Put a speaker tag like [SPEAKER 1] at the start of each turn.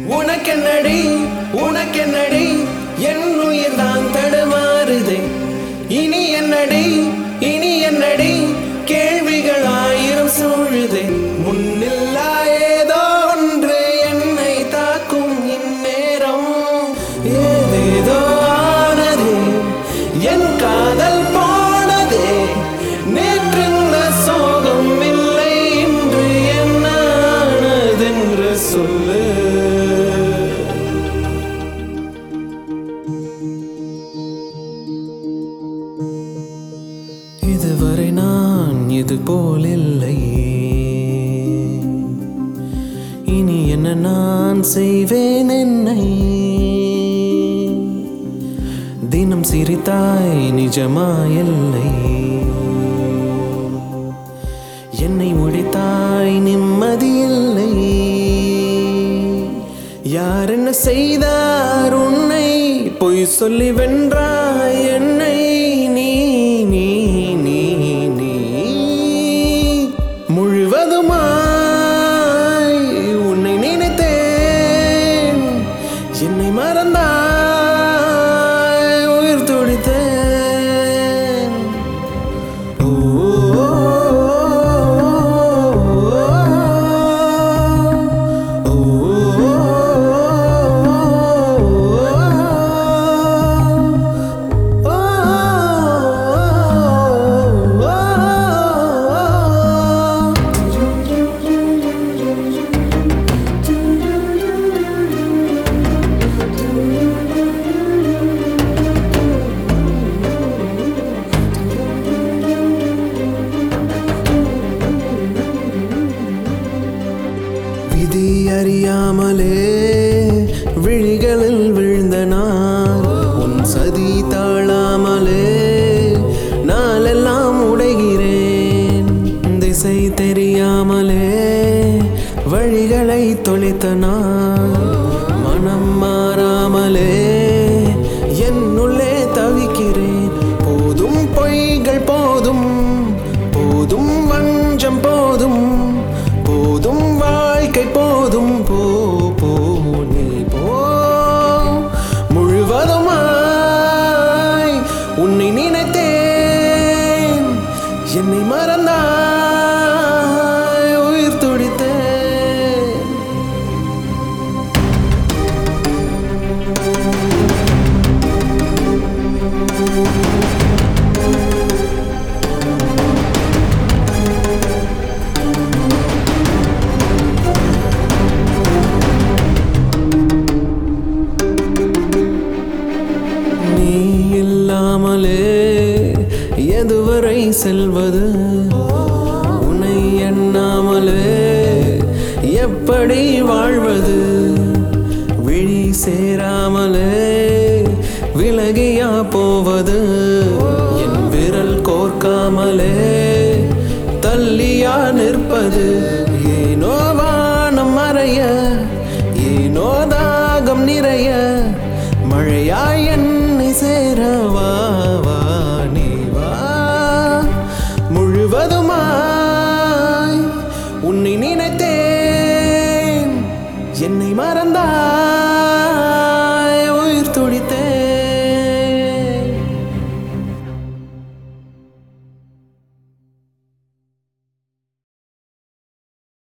[SPEAKER 1] உனக்கென்னடி உனக்கென்னடி என் உயிர் தான் தடுமாறுதே இனி என்னடி இனி என்னடி கேள்விகள் ஆயிரம் சூழுதே முன்னில்லா ஏதோ ஒன்று என்னை தாக்கும் இந்நேரம் ஏதேதோ ஆனதே என் காதல் போனதே நேற்றிருந்த சோகம் இல்லை இன்று என்ன ஆனதென்று சொல்லு இதுவரை நான் இது போல் இல்லை இனி என்ன நான் செய்வேன் என்னை தினம் சிரித்தாய் நிஜமாயில்லை என்னை ஒழித்தாய் நிம்மதியில்லை யார் என்ன செய்தார் உன்னை பொய் சொல்லி வென்றாய் என்னை நீ நீ நீ நீ முழுவதுமாய் உன்னை நினைத்தேன் என்னை மறந்தாய் உயிர் துடித்தேன் ஓ ஓ விதி அறியாமலே விழிகளில் விழுந்த நான் உன் சதி தாழாமலே நாளெல்லாம் உடைகிறேன் திசை தெரியாமலே வழிகளை தொலைத்த நான் மனம் மாறாமலே என்னுள்ளே தவிக்கிறேன் போதும் பொய்கள் போதும் போதும் வஞ்சம் போதும் போதும் வாழ்க்கை போதும் போ போ நீ போ முழுவதுமாய் உன்னை நினைத்தேன் என்னை மறந்தாய் உயிர் துடித்தேன் நீ இல்லாமலே எதுவரை செல்வது உன்னை எண்ணாமலே எப்படி வாழ்வது விழி சேராமலே விலகியா போவது என் விரல் கோர்க்காமலே தள்ளியா நிற்பது ஏனோ வானம் மறைய ஏனோ தாகம் நிறைய மழையாய் என்னை சேரவா வா நீ வா முழுவதுமாய் உன்னை நினைத்தேன் என்னை மறந்தாய்